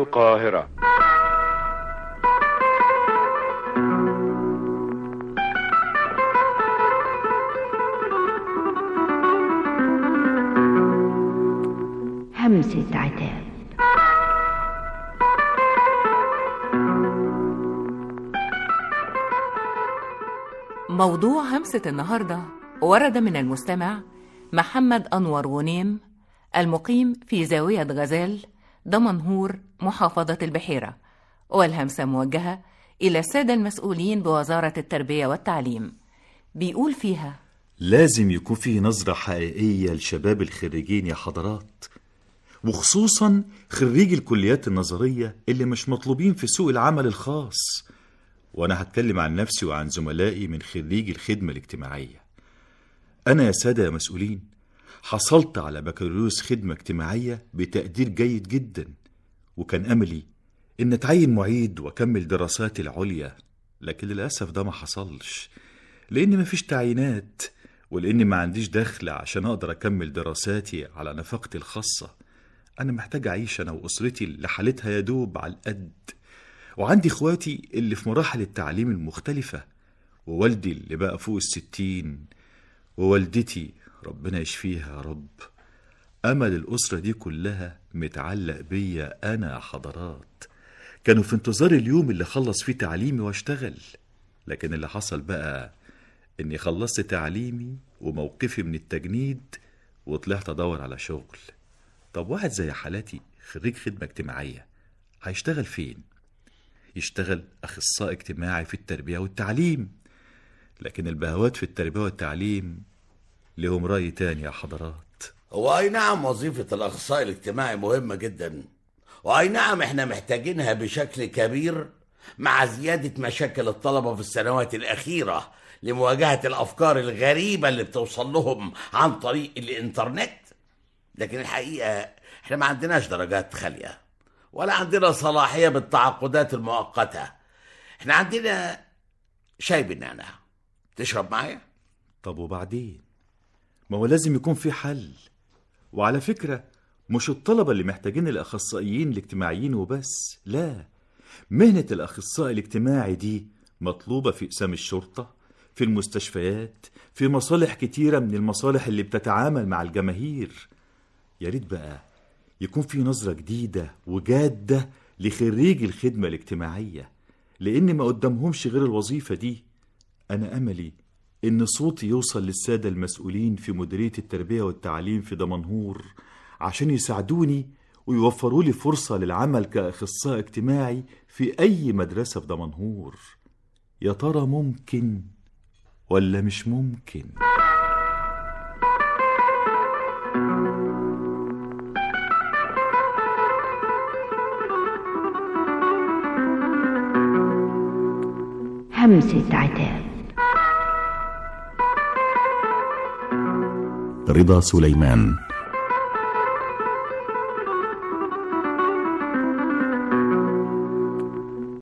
القاهرة همسة عتاب موضوع همسة النهاردة ورد من المستمع محمد أنور غنيم المقيم في زاوية غزال دمنهور محافظة البحيرة والهمسة موجهة إلى السادة المسؤولين بوزارة التربية والتعليم بيقول فيها لازم يكون فيه نظرة حقيقية لشباب الخريجين يا حضرات وخصوصا خريجي الكليات النظرية اللي مش مطلوبين في سوق العمل الخاص وأنا هتكلم عن نفسي وعن زملائي من خريجي الخدمة الاجتماعية أنا يا سادة يا مسؤولين حصلت على بكالوريوس خدمة اجتماعية بتقدير جيد جدا وكان أملي إن أتعين معيد وأكمل دراساتي العليا لكن للأسف ده ما حصلش لأن مفيش تعيينات ولأني ما عنديش دخل عشان أقدر أكمل دراساتي على نفقتي الخاصة أنا محتاج أعيش أنا وأسرتي اللي حالتها يدوب على القد وعندي إخواتي اللي في مراحل التعليم المختلفة ووالدي اللي بقى فوق الستين ووالدتي ربنا يشفيها يا رب أمل الأسرة دي كلها متعلق بيا أنا يا حضرات كانوا في انتظار اليوم اللي خلص فيه تعليمي واشتغل لكن اللي حصل بقى إني خلصت تعليمي وموقفي من التجنيد وطلعت أدور على شغل طب واحد زي حالاتي خريج خدمة اجتماعية هيشتغل فين؟ يشتغل أخصائي اجتماعي في التربية والتعليم لكن البهوات في التربية والتعليم لهم رأي تاني يا حضرات هو اي نعم وظيفة الاخصائي الاجتماعي مهمة جدا واي نعم احنا محتاجينها بشكل كبير مع زيادة مشاكل الطلبة في السنوات الأخيرة لمواجهة الأفكار الغريبة اللي بتوصل لهم عن طريق الإنترنت لكن الحقيقة احنا ما عندناش درجات خالية ولا عندنا صلاحية بالتعاقدات المؤقتة احنا عندنا شاي بالنعناع تشرب معايا؟ طب وبعدين ما هو لازم يكون في حل وعلى فكرة مش الطلبة اللي محتاجين الأخصائيين الاجتماعيين وبس لا مهنة الأخصائي الاجتماعي دي مطلوبة في أقسام الشرطة في المستشفيات في مصالح كتيرة من المصالح اللي بتتعامل مع الجماهير يا ريت بقى يكون في نظرة جديدة وجادة لخريجي الخدمة الاجتماعية لأن ما قدامهمش غير الوظيفة دي أنا أملي إن صوتي يوصل للسادة المسؤولين في مديرية التربية والتعليم في دمنهور عشان يساعدوني ويوفروا لي فرصة للعمل كأخصائي اجتماعي في أي مدرسة في دمنهور يا ترى ممكن ولا مش ممكن؟ همسة عتاب رضا سليمان